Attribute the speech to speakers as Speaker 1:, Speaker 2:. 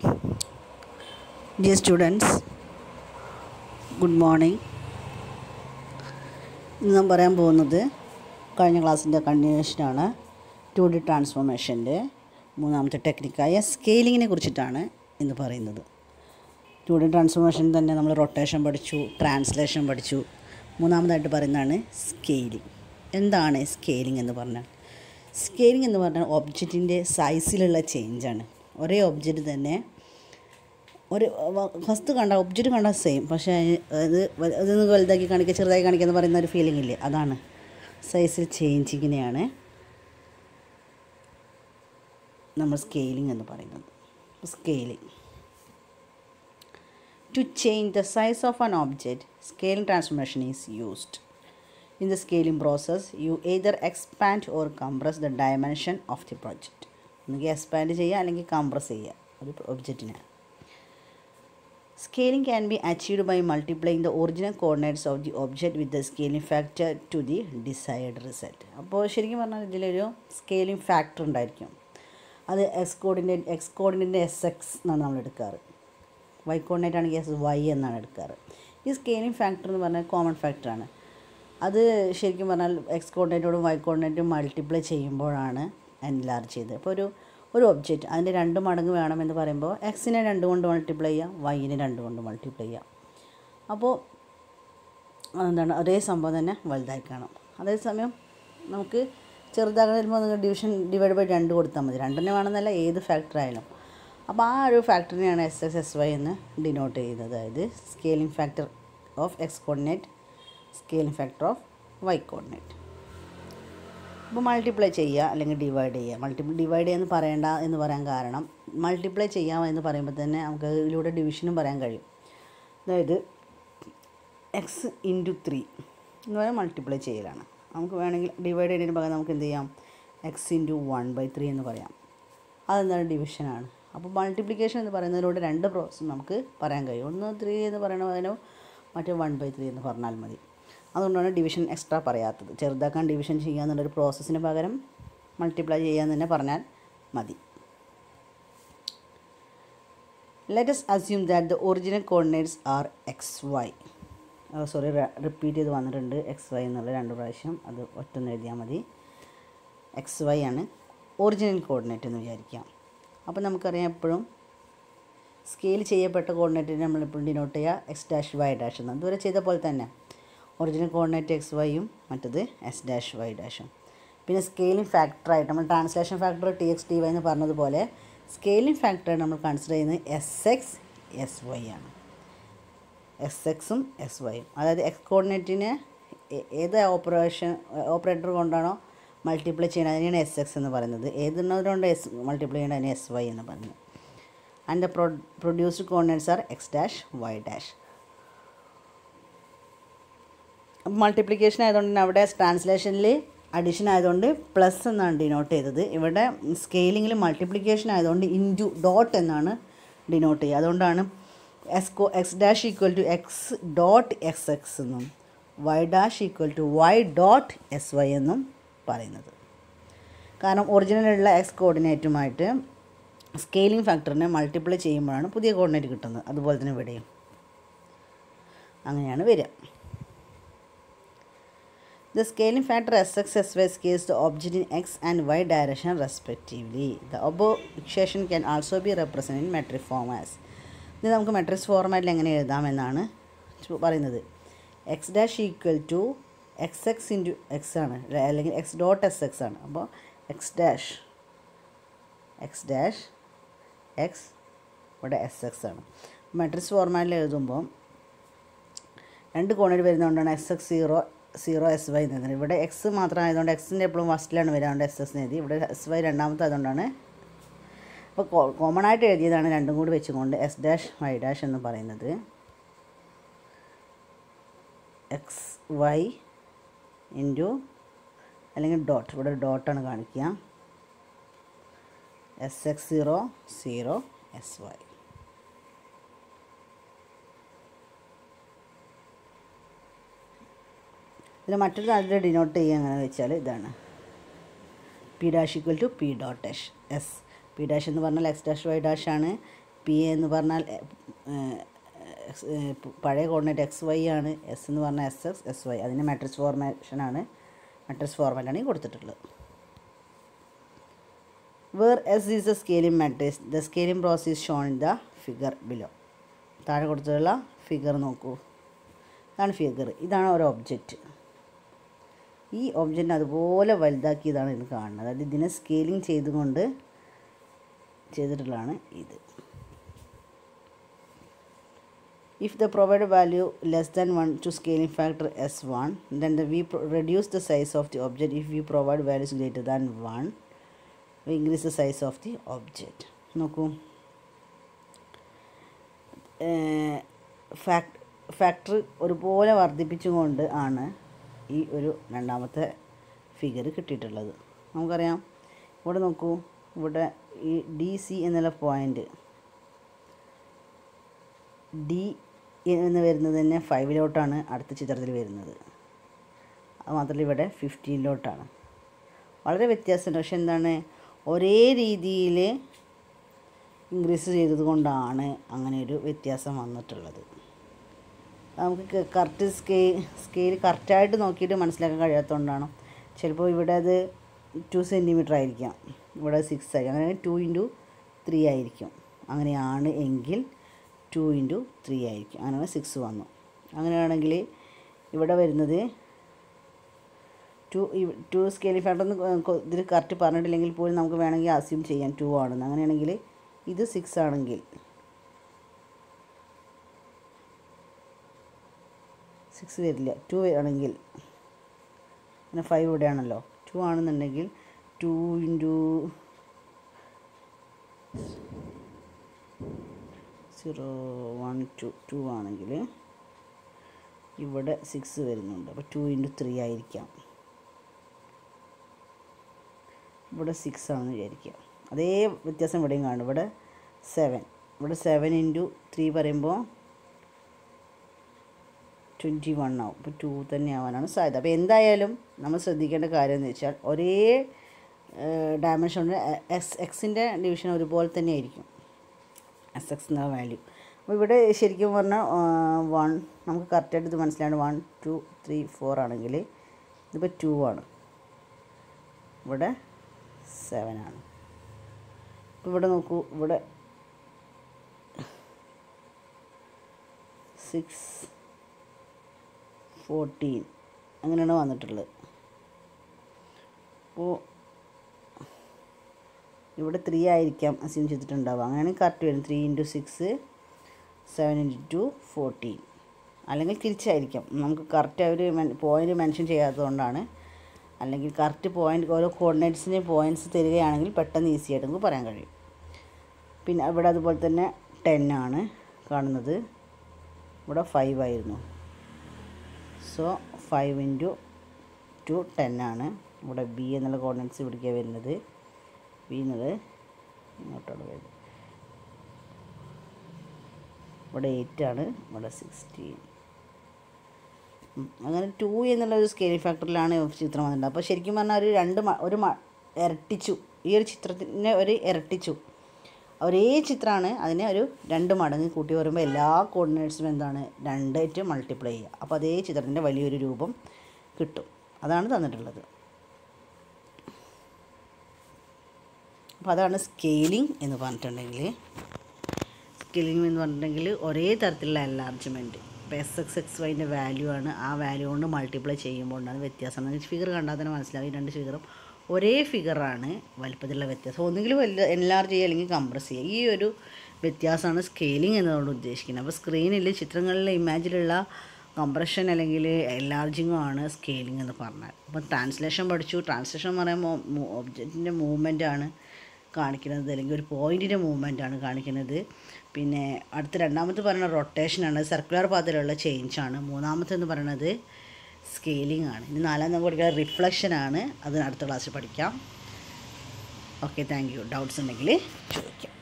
Speaker 1: Dear students, good morning. ഇന്ന് ഞാൻ പറയാൻ പോകുന്നത് കഴിഞ്ഞ ക്ലാസ്സിൻ്റെ കണ്ടിന്യൂഷനാണ് ടു ഡി ട്രാൻസ്ഫോർമേഷൻ്റെ മൂന്നാമത്തെ ടെക്നിക്കായ സ്കെയിലിങ്ങിനെ കുറിച്ചിട്ടാണ് ഇന്ന് പറയുന്നത് ടു ഡി ട്രാൻസ്ഫോർമേഷൻ തന്നെ നമ്മൾ റൊട്ടേഷൻ പഠിച്ചു ട്രാൻസ്ലേഷൻ പഠിച്ചു മൂന്നാമതായിട്ട് പറയുന്നതാണ് സ്കെയിലിംഗ് എന്താണ് സ്കെയിലിംഗ് എന്ന് പറഞ്ഞാൽ സ്കെയിലിംഗ് എന്ന് പറഞ്ഞാൽ ഒബ്ജക്റ്റിൻ്റെ സൈസിലുള്ള ചേഞ്ചാണ് ഒരേ ഒബ്ജക്റ്റ് തന്നെ ഒരു ഫസ്റ്റ് കണ്ട ഒബ്ജക്റ്റ് കണ്ട സെയിം പക്ഷേ അത് വ- അതൊന്ന് വലുതാക്കി കാണിക്കുക ചെറുതായി കാണിക്കുക എന്ന് പറയുന്ന ഒരു ഫീലിംഗ് ഇല്ലേ അതാണ് സൈസിൽ ചേഞ്ചിങ്ങിനെയാണ് നമ്മൾ സ്കെയിലിംഗ് എന്ന് പറയുന്നത് scaling to change the size of an object scaling transformation is used in the scaling process you either expand or compress the dimension of the project ഒന്നുകിൽ എക്സ്പാൻഡ് ചെയ്യുക അല്ലെങ്കിൽ കംപ്രസ് ചെയ്യുക ഒരു ഒബ്ജക്റ്റിനെ Scaling can be achieved by multiplying the original coordinates of the object with the scaling factor to the desired result. അപ്പോൾ ശരിക്കും പറഞ്ഞാൽ ഇതിലൊരു സ്കെയിലിംഗ് ഫാക്ടർ ഉണ്ടായിരിക്കും അത് X coordinate X coordinate S X എന്നാണ് നമ്മൾ എടുക്കാറ് വൈ കോർഡിനേറ്റ് ആണെങ്കിൽ എസ് വൈ എന്നാണ് എടുക്കാറ് ഈ സ്കെയിലിംഗ് ഫാക്ടർ എന്ന് പറഞ്ഞാൽ കോമൺ ഫാക്ടറാണ് അത് ശരിക്കും പറഞ്ഞാൽ എക്സ് കോർഡിനേറ്റോടും വൈ കോർഡിനേറ്റും മൾട്ടിപ്ലൈ ചെയ്യുമ്പോഴാണ് എൻലാർജ് ചെയ്തത് അപ്പോൾ ഒരു ഒരു ഒബ്ജക്റ്റ് അതിൻ്റെ രണ്ട് മടങ്ങ് വേണമെന്ന് പറയുമ്പോൾ എക്സിനെ രണ്ട് കൊണ്ട് മൾട്ടിപ്ലൈ ചെയ്യാം വൈനെ രണ്ട് കൊണ്ട് മൾട്ടിപ്ലൈ ചെയ്യാം അപ്പോൾ എന്താണ് ഒരേ സംഭവം തന്നെ വലുതായി കാണും അതേസമയം നമുക്ക് ചെറുതാകാൻ വരുമ്പോൾ നിങ്ങൾ ഡിവിഷൻ ഡിവൈഡ് ബൈ രണ്ട് കൊടുത്താൽ മതി രണ്ടെണ്ണം വേണമെന്നല്ല ഏത് ഫാക്ടർ ആയാലും അപ്പോൾ ആ ഒരു ഫാക്ടറിനെയാണ് എസ് എസ് എസ് വൈ എന്ന് ഡിനോട്ട് ചെയ്യുന്നത് അതായത് scaling factor of x coordinate scaling factor of y coordinate അപ്പോൾ മൾട്ടിപ്ലൈ ചെയ്യുക അല്ലെങ്കിൽ ഡിവൈഡ് ചെയ്യുക മൾട്ടിപ്പിൾ ഡിവൈഡ് ചെയ്യാന്ന് പറയേണ്ട എന്ന് പറയാൻ കാരണം മൾട്ടിപ്ലൈ ചെയ്യാം എന്ന് പറയുമ്പോൾ തന്നെ നമുക്ക് ഇതിലൂടെ ഡിവിഷനും പറയാൻ കഴിയും അതായത് എക്സ് ഇൻറ്റു ത്രീ എന്ന് പറയാൻ മൾട്ടിപ്ലൈ ചെയ്യലാണ് നമുക്ക് വേണമെങ്കിൽ ഡിവൈഡ് ചെയ്യുന്നതിന് പകരം നമുക്ക് എന്ത് ചെയ്യാം x into one by three എന്ന് പറയാം അതെന്താണ് ഡിവിഷനാണ് അപ്പോൾ മൾട്ടിപ്ലിക്കേഷൻ എന്ന് പറയുന്നതിലൂടെ രണ്ട് പ്രോസസ്സും നമുക്ക് പറയാൻ കഴിയും ഒന്ന് ത്രീ എന്ന് പറയണ പകരം മറ്റേ വൺ ബൈ ത്രീ എന്ന് പറഞ്ഞാൽ മതി അതുകൊണ്ടാണ് ഡിവിഷൻ എക്സ്ട്രാ പറയാത്തത് ചെറുതാക്കാൻ ഡിവിഷൻ ചെയ്യുക എന്നുള്ളൊരു പ്രോസസ്സിന് പകരം മൾട്ടിപ്ലൈ ചെയ്യാന്ന് തന്നെ പറഞ്ഞാൽ മതി let us assume that the original coordinates are x y sorry repeat ചെയ്ത് വന്നിട്ടുണ്ട് എക്സ് വൈ എന്നുള്ള രണ്ട് പ്രാവശ്യം അത് ഒറ്റൊന്ന് എഴുതിയാൽ മതി എക്സ് വൈ ആണ് ഒറിജിനൽ കോർഡിനേറ്റ് എന്ന് വിചാരിക്കാം അപ്പോൾ നമുക്കറിയാം എപ്പോഴും സ്കെയിൽ ചെയ്യപ്പെട്ട കോർഡിനേറ്റിനെ നമ്മളെപ്പോഴും ഡിനോട്ട് ചെയ്യുക എക്സ് ഡാഷ് വൈ ഡാഷ് എന്ന് ഇതുവരെ ചെയ്ത പോലെ തന്നെ ഒറിജിനൽ കോർഡിനേറ്റ് എക്സ് വൈയും മറ്റത് എസ് ഡാഷ് വൈ ഡാഷും പിന്നെ സ്കെയിലിംഗ് ഫാക്ടറായിട്ട് നമ്മൾ translation factor t x t y എന്ന് പറഞ്ഞതുപോലെ സ്കെയിലിംഗ് ഫാക്ടറായിട്ട് നമ്മൾ കൺസിഡർ ചെയ്യുന്നത് എസ് എക്സ് എസ് വൈ ആണ് എസ് എക്സും എസ് വൈയും അതായത് എക്സ് കോർഡിനേറ്റിനെ ഏത് ഓപ്പറേഷൻ ഓപ്പറേറ്റർ കൊണ്ടാണോ മൾട്ടിപ്ലൈ ചെയ്യുന്നത് അതിനെയാണ് എസ് എക്സ് എന്ന് പറയുന്നത് ഏതെണ്ണതുകൊണ്ട് എസ് മൾട്ടിപ്ലൈ ചെയ്യുന്നത് അതിനെ എസ് വൈ എന്ന് പറയുന്നത് and the pro produced coordinates are x dash y dash multiplication ആയതുകൊണ്ട് തന്നെ അവിടെ ട്രാൻസ്ലേഷനിൽ അഡീഷൻ ആയതുകൊണ്ട് പ്ലസ് എന്നാണ് ഡിനോട്ട് ചെയ്തത് ഇവിടെ സ്കെയിലിങ്ങിൽ മൾട്ടിപ്ലിക്കേഷൻ ആയതുകൊണ്ട് ഇൻറ്റു ഡോട്ട് എന്നാണ് ഡിനോട്ട് ചെയ്യുക അതുകൊണ്ടാണ് s co x dash equal to x dot x x എന്നും y dash equal to y dot s y എന്നും പറയുന്നത് കാരണം ഒറിജിനലുള്ള എക്സ് കോർഡിനേറ്റുമായിട്ട് സ്കെയിലിംഗ് ഫാക്ടറിനെ മൾട്ടിപ്ലൈ ചെയ്യുമ്പോഴാണ് പുതിയ കോർഡിനേറ്റ് കിട്ടുന്നത് അതുപോലെ തന്നെ ഇവിടെയും അങ്ങനെയാണ് വരിക The scaling factor Sx Sy scales the object in x and y direction respectively. The above equation can also be represented in metric form as ഇത് നമുക്ക് മെട്രിക്സ് ഫോർമാറ്റിൽ എങ്ങനെ എഴുതാമെന്നാണ് ചു- പറയുന്നത് x dash equal to x x into x ആണ് അല്ലെ- അല്ലെങ്കിൽ എക്സ് ഡോട്ട് എസ് എക്സ് ആണ് അപ്പോൾ x dash x dash x ഇവിടെ എസ് എക്സ് ആണ് മെട്രിക്സ് ഫോർമാറ്റിൽ എഴുതുമ്പോൾ രണ്ട് കോണിൽ വരുന്നതുകൊണ്ടാണ് s x zero zero s y എന്ന് എഴുതുന്നത് ഇവിടെ എക്സ് മാത്രം ആയതുകൊണ്ട് എക്സിൻ്റെ എപ്പോഴും ഫസ്റ്റിലാണ് വരിക അതുകൊണ്ട് എസ് എസ് എഴുതി ഇവിടെ എസ് വൈ രണ്ടാമത്തെ ആയതുകൊണ്ടാണ് അപ്പോൾ കോമൺ ആയിട്ട് എഴുതിയതാണ് രണ്ടും കൂടി വെച്ചുകൊണ്ട് എസ് ഡാഷ് വൈ ഡാഷ് എന്ന് പറയുന്നത് എക്സ് വൈ ഇൻറ്റു അല്ലെങ്കിൽ ഡോട്ട് ഇവിടെ ഒരു ഡോട്ടാണ് കാണിക്കുക s x zero zero s y ഇതിൽ മറ്റൊരു കാര്യത്തിൽ ഡിനോട്ട് ചെയ്യുക എങ്ങനെയാണെന്ന് വെച്ചാൽ ഇതാണ് p dash equal to p dot dash s p dash എന്ന് പറഞ്ഞാൽ എക്സ് ഡാഷ് വൈ ഡാഷ് ആണ് പി എ എന്ന് പറഞ്ഞാൽ ഏഹ്, എക്സ് ഏഹ്, പഴയ കോർഡിനേറ്റ് എക്സ് വൈ ആണ് എസ് എന്ന് പറഞ്ഞാൽ എസ് എക്സ് എസ് വൈ അതിൻ്റെ മാട്രിക്സ് ഫോർമേഷനാണ് മാട്രിക്സ് ഫോർമാറ്റാണ് ഈ കൊടുത്തിട്ടുള്ളത് where s is a scaling matrix the scaling process shown in the figure below താഴെ കൊടുത്തിട്ടുള്ള ഫിഗർ നോക്കൂ ഇതാണ് ഫിഗർ ഇതാണ് ഒരു ഒബ്ജക്റ്റ് ഈ ഒബ്ജക്റ്റിനെ അതുപോലെ വലുതാക്കിയതാണ് ഇത് കാണുന്നത് അതായത് ഇതിനെ സ്കെയിലിംഗ് ചെയ്തുകൊണ്ട് ചെയ്തിട്ടുള്ളതാണ് ഇത് If the provided value less than 1 to scaling factor s1, then the we pro- reduce the size of the object. If we provide values greater than 1, we increase the size of the object. നോക്കൂ fact factor ഒരുപോലെ വർദ്ധിപ്പിച്ചുകൊണ്ട് ആണ് ഈ ഒരു രണ്ടാമത്തെ figure കിട്ടിയിട്ടുള്ളത് നമുക്കറിയാം ഇവിടെ നോക്കൂ ഇവിടെ ഈ ഡി സി എന്നുള്ള പോയിൻ്റ് ഡി എന്ന് വരുന്നത് തന്നെ ഫൈവിലോട്ടാണ് അടുത്ത ചിത്രത്തിൽ വരുന്നത് അത് മാത്രമല്ല ഇവിടെ ഫിഫ്റ്റീനിലോട്ടാണ് വളരെ വ്യത്യാസമുണ്ട് പക്ഷെ എന്താണ് ഒരേ രീതിയിൽ ഇൻക്രീസ് ചെയ്തത് കൊണ്ടാണ് അങ്ങനെ ഒരു വ്യത്യാസം വന്നിട്ടുള്ളത് നമുക്ക് കറക്റ്റ് സ്കെയിൽ സ്കെയിൽ കറക്റ്റായിട്ട് നോക്കിയിട്ട് മനസ്സിലാക്കാൻ കഴിയാത്തതുകൊണ്ടാണ് ചിലപ്പോൾ ഇവിടെ അത് ടു സെൻറ്റിമീറ്റർ ആയിരിക്കാം ഇവിടെ സിക്സ് ആയിരിക്കും അങ്ങനെ ടു ഇൻറ്റു ത്രീ ആയിരിക്കും അങ്ങനെയാണ് എങ്കിൽ ടു ഇൻറ്റു ത്രീ ആയിരിക്കും അങ്ങനെ സിക്സ് വന്നു അങ്ങനെയാണെങ്കിൽ ഇവിടെ വരുന്നത് ടു ടു സ്കെയിൽ ഫാക്ടർ എന്ന് ഇതിൽ കറക്റ്റ് പറഞ്ഞിട്ടില്ലെങ്കിൽ പോലും നമുക്ക് വേണമെങ്കിൽ അസ്യൂം ചെയ്യാം ടു ആണെന്ന് അങ്ങനെയാണെങ്കിൽ ഇത് സിക്സ് ആണെങ്കിൽ സിക്സ് വരില്ല ടു ആണെങ്കിൽ പിന്നെ ഫൈവ് ഇവിടെയാണല്ലോ ടു ആണെന്നുണ്ടെങ്കിൽ two into zero one two two ആണെങ്കിൽ ഇവിടെ സിക്സ് വരുന്നുണ്ട് അപ്പോൾ ടു ഇൻറ്റു ത്രീ ആയിരിക്കാം ഇവിടെ സിക്സ് ആണെന്ന് വിചാരിക്കുക അതേ വ്യത്യാസം ഇവിടെയും കാണും ഇവിടെ സെവൻ ഇവിടെ സെവൻ ഇൻറ്റു ത്രീ പറയുമ്പോൾ ട്വൻറ്റി വൺ ആവും ഇപ്പോൾ ടു തന്നെ ആവാനാണ് സാധ്യത അപ്പോൾ എന്തായാലും നമ്മൾ ശ്രദ്ധിക്കേണ്ട കാര്യം എന്ന് വെച്ചാൽ ഒരേ ഡയമെൻഷൻ എക്സ് എക്സിൻ്റെ ഡിവിഷൻ ഒരുപോലെ തന്നെ ആയിരിക്കും എസ് എക്സ് എന്ന വാല്യൂ അപ്പോൾ ഇവിടെ ശരിക്കും പറഞ്ഞാൽ വൺ നമുക്ക് കറക്റ്റായിട്ട് ഇത് മനസ്സിലാണ് വൺ ടു ത്രീ ഫോർ ആണെങ്കിൽ ഇതിപ്പോൾ ടു ആണ് ഇവിടെ സെവൻ ആണ് ഇപ്പോൾ ഇവിടെ നോക്കൂ ഇവിടെ സിക്സ് ഫോർട്ടീൻ അങ്ങനെയാണ് വന്നിട്ടുള്ളത് അപ്പോൾ ഇവിടെ ത്രീ ആയിരിക്കാം അസ്യൂം ചെയ്തിട്ടുണ്ടാവുക അങ്ങനെയാണെങ്കിൽ കറക്റ്റ് വരും three into six seven into two fourteen അല്ലെങ്കിൽ തിരിച്ചായിരിക്കാം നമുക്ക് കറക്റ്റ് അവർ പോയിൻ്റ് മെൻഷൻ ചെയ്യാത്തതുകൊണ്ടാണ് അല്ലെങ്കിൽ കറക്റ്റ് പോയിൻ്റ് ഓരോ കോർഡിനേറ്റ്സിന് പോയിൻറ്റ്സ് തരികയാണെങ്കിൽ പെട്ടെന്ന് ഈസി ആയിട്ട് നമുക്ക് പറയാൻ കഴിയും പിന്നെ ഇവിടെ അതുപോലെ തന്നെ ടെൻ ആണ് കാണുന്നത് ഇവിടെ ഫൈവ് ആയിരുന്നു so five into two ten ആണ് ഇവിടെ ബി എന്നുള്ള കോർഡിനേറ്റ്സ് ഇവിടേക്കാണ് വരുന്നത് ബി എന്നുള്ളത് ഇങ്ങോട്ടാണ് വരുന്നത് ഇവിടെ എയ്റ്റ് ആണ് ഇവിടെ സിക്സ്റ്റീൻ അങ്ങനെ ടു എന്നുള്ള ഒരു സ്കെയിലിംഗ് ഫാക്ടറിലാണ് ചിത്രം വന്നിട്ടുള്ളത് അപ്പോൾ ശരിക്കും പറഞ്ഞാൽ ഒരു രണ്ട് മ ഒരു മ ഇരട്ടിച്ചു ഈ ഒരു ചിത്രത്തിനെ ഒരു ഇരട്ടിച്ചു ഒരേ ചിത്രമാണ് അതിനെ ഒരു രണ്ട് മടങ്ങ് കൂട്ടി വരുമ്പോൾ എല്ലാ കോർഡിനേറ്റ്സും എന്താണ് രണ്ടായിട്ട് മൾട്ടിപ്ലൈ ചെയ്യുക അപ്പോൾ അതേ ചിത്രത്തിൻ്റെ വലിയൊരു രൂപം കിട്ടും അതാണ് തന്നിട്ടുള്ളത് അപ്പോൾ അതാണ് സ്കെയിലിംഗ് എന്ന് പറഞ്ഞിട്ടുണ്ടെങ്കിൽ സ്കെയിലിംഗ് എന്ന് പറഞ്ഞിട്ടുണ്ടെങ്കിൽ ഒരേ തരത്തിലുള്ള എൻലാർജ്മെൻറ്റ് ഇപ്പോൾ എസ് എക്സ് എക്സ് വൈൻ്റെ വാല്യൂ ആണ് ആ വാല്യൂ കൊണ്ട് മൾട്ടിപ്ലൈ ചെയ്യുമ്പോൾ ഉണ്ടാകുന്ന വ്യത്യാസം ഫിഗർ കണ്ടാൽ തന്നെ മനസ്സിലാവും ഈ രണ്ട് ഫിഗറും ഒരേ ഫിഗറാണ് വലിപ്പത്തിലുള്ള വ്യത്യാസം ഒന്നുകിൽ വലിയ എൻലാർജ് ചെയ്യുക അല്ലെങ്കിൽ കംപ്രസ് ചെയ്യുക ഈ ഒരു വ്യത്യാസമാണ് സ്കെയിലിംഗ് എന്നതുകൊണ്ട് ഉദ്ദേശിക്കുന്നത് അപ്പോൾ സ്ക്രീനിൽ ചിത്രങ്ങളിലെ ഇമാജിലുള്ള കംപ്രഷൻ അല്ലെങ്കിൽ എൻലാർജിങ്ങും ആണ് സ്കെയിലിംഗ് എന്ന് പറഞ്ഞാൽ അപ്പോൾ ട്രാൻസ്ലേഷൻ പഠിച്ചു ട്രാൻസ്ലേഷൻ എന്ന് പറയുമ്പോൾ ഒബ്ജക്റ്റിൻ്റെ മൂവ്മെൻ്റ് ആണ് കാണിക്കുന്നത് അല്ലെങ്കിൽ ഒരു പോയിൻറ്റിൻ്റെ മൂവ്മെൻ്റ് ആണ് കാണിക്കുന്നത് പിന്നെ അടുത്ത രണ്ടാമത്തെ പറയുന്നത് റൊട്ടേഷനാണ് സർക്കുലർ പാത്തിലുള്ള ചേഞ്ചാണ് മൂന്നാമത്തെ എന്ന് പറയുന്നത് സ്കെയിലിംഗ് ആണ് ഇനി നാലാം നമുക്ക് പഠിക്കുന്നത് റിഫ്ലക്ഷൻ ആണ് അത് അടുത്ത ക്ലാസ്സിൽ പഠിക്കാം ഓക്കെ താങ്ക് യു ഡൗട്ട്സ് ഉണ്ടെങ്കിൽ ചോദിക്കാം